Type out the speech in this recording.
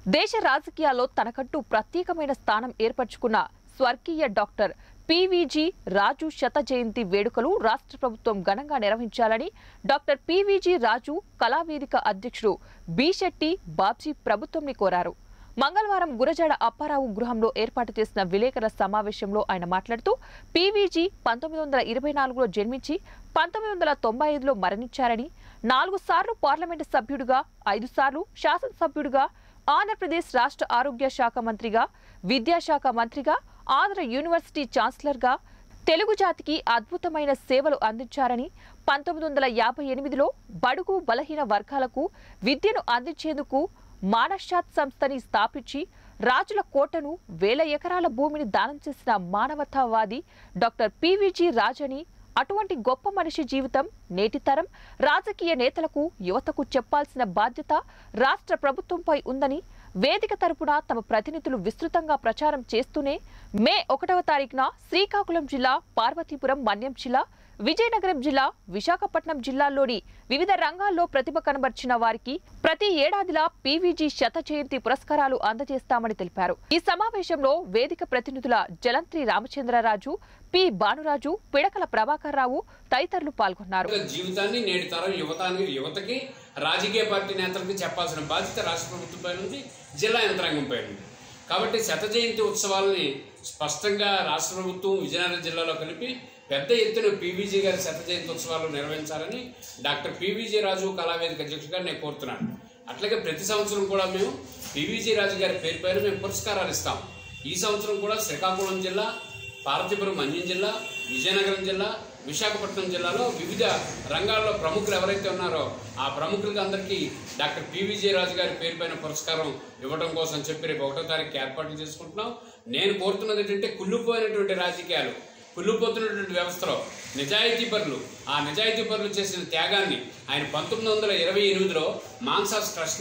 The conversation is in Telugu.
దేశ రాజకీయాల్లో తనకంటూ ప్రత్యేకమైన స్థానం ఏర్పరచుకున్న స్వర్గీయ డాక్టర్ పివిజి రాజు శత జయంతి వేడుకలు రాష్ట్ర ప్రభుత్వం ఘనంగా నిర్వహించాలని డాక్టర్ పివిజి రాజు కళావేదిక అధ్యక్షుడు బి శెట్టి బాబ్జీ ప్రభుత్వంని కోరారు మంగళవారం గురజాడ అప్పారావు గృహంలో ఏర్పాటు చేసిన విలేకరుల సమావేశంలో ఆయన మాట్లాడుతూ పీవీజీ పంతొమ్మిది వందల ఇరవై నాలుగులో జన్మించి పంతొమ్మిది వందల తొంభై ఐదులో మరణించారని నాలుగు సార్లు పార్లమెంటు సభ్యుడిగా ఐదు సార్లు శాసనసభ్యుడిగా ఆంధ్రప్రదేశ్ రాష్ట్ర ఆరోగ్య శాఖ మంత్రిగా విద్యాశాఖ మంత్రిగా ఆంధ్ర యూనివర్సిటీ ఛాన్సలర్గా తెలుగు జాతికి అద్భుతమైన సేవలు అందించారని పంతొమ్మిది వందల యాభై ఎనిమిదిలో బడుగు బలహీన వర్గాలకు విద్యను అందించేందుకు మానషాత్ సంస్థని స్థాపించి రాజుల కోటను వేల ఎకరాల భూమిని దానం చేసిన మానవతావాది డాక్టర్ పివిజి రాజని అటువంటి గొప్ప మనిషి జీవితం నేటి తరం రాజకీయ నేతలకు యువతకు చెప్పాల్సిన బాధ్యత రాష్ట్ర ప్రభుత్వంపై ఉందని వేదిక తరపున తమ ప్రతినిధులు విస్తృతంగా ప్రచారం చేస్తూనే మే ఒకటవ తారీఖున శ్రీకాకుళం జిల్లా పార్వతీపురం మన్యం జిల్లా విజయనగరం జిల్లా విశాఖపట్నం జిల్లాల్లోని వివిధ రంగాల్లో ప్రతిభ కనబర్చిన వారికి ప్రతి ఏడాదిలా పీవీజీ శత జయంతి పురస్కారాలు అందజేస్తామని తెలిపారు ఈ సమావేశంలో వేదిక ప్రతినిధుల జలంత్రి రామచంద్రరాజు పి భానురాజు పిడకల ప్రభాకర్ రావు తదితరులు పాల్గొన్నారు యొక్క జీవితాన్ని నేటి తరం యువతానికి యువతకి రాజకీయ పార్టీ నేతలకు చెప్పాల్సిన బాధ్యత రాష్ట్ర ప్రభుత్వంపై ఉంది జిల్లా యంత్రాంగంపై ఉంది కాబట్టి శత జయంతి ఉత్సవాలని స్పష్టంగా రాష్ట్ర ప్రభుత్వం విజయనగరం జిల్లాలో కలిపి పెద్ద ఎత్తున పీవీజీ గారి శత జయంతి ఉత్సవాలు నిర్వహించాలని డాక్టర్ పీవీజీ రాజు కళావేదిక అధ్యక్షుడిగా నేను కోరుతున్నాను అట్లాగే ప్రతి సంవత్సరం కూడా మేము పీవీజీ రాజు గారి పేరు పైన మేము పురస్కారాలు ఇస్తాం ఈ సంవత్సరం కూడా శ్రీకాకుళం జిల్లా పార్వతీపురం మన్యం జిల్లా విజయనగరం జిల్లా విశాఖపట్నం జిల్లాలో వివిధ రంగాల్లో ప్రముఖులు ఎవరైతే ఉన్నారో ఆ ప్రముఖులకి అందరికీ డాక్టర్ పివిజే రాజు గారి పేరు పైన పురస్కారం ఇవ్వడం కోసం చెప్పి రేపు ఒకటో తారీఖు ఏర్పాట్లు చేసుకుంటున్నాం నేను కోరుతున్నది ఏంటంటే కుళ్ళిపోయినటువంటి రాజకీయాలు కుళ్ళిపోతున్నటువంటి వ్యవస్థలో నిజాయితీ పరులు ఆ నిజాయితీ పరులు చేసిన త్యాగాన్ని ఆయన పంతొమ్మిది వందల ఇరవై ఎనిమిదిలో మాన్సాస్ ట్రస్ట్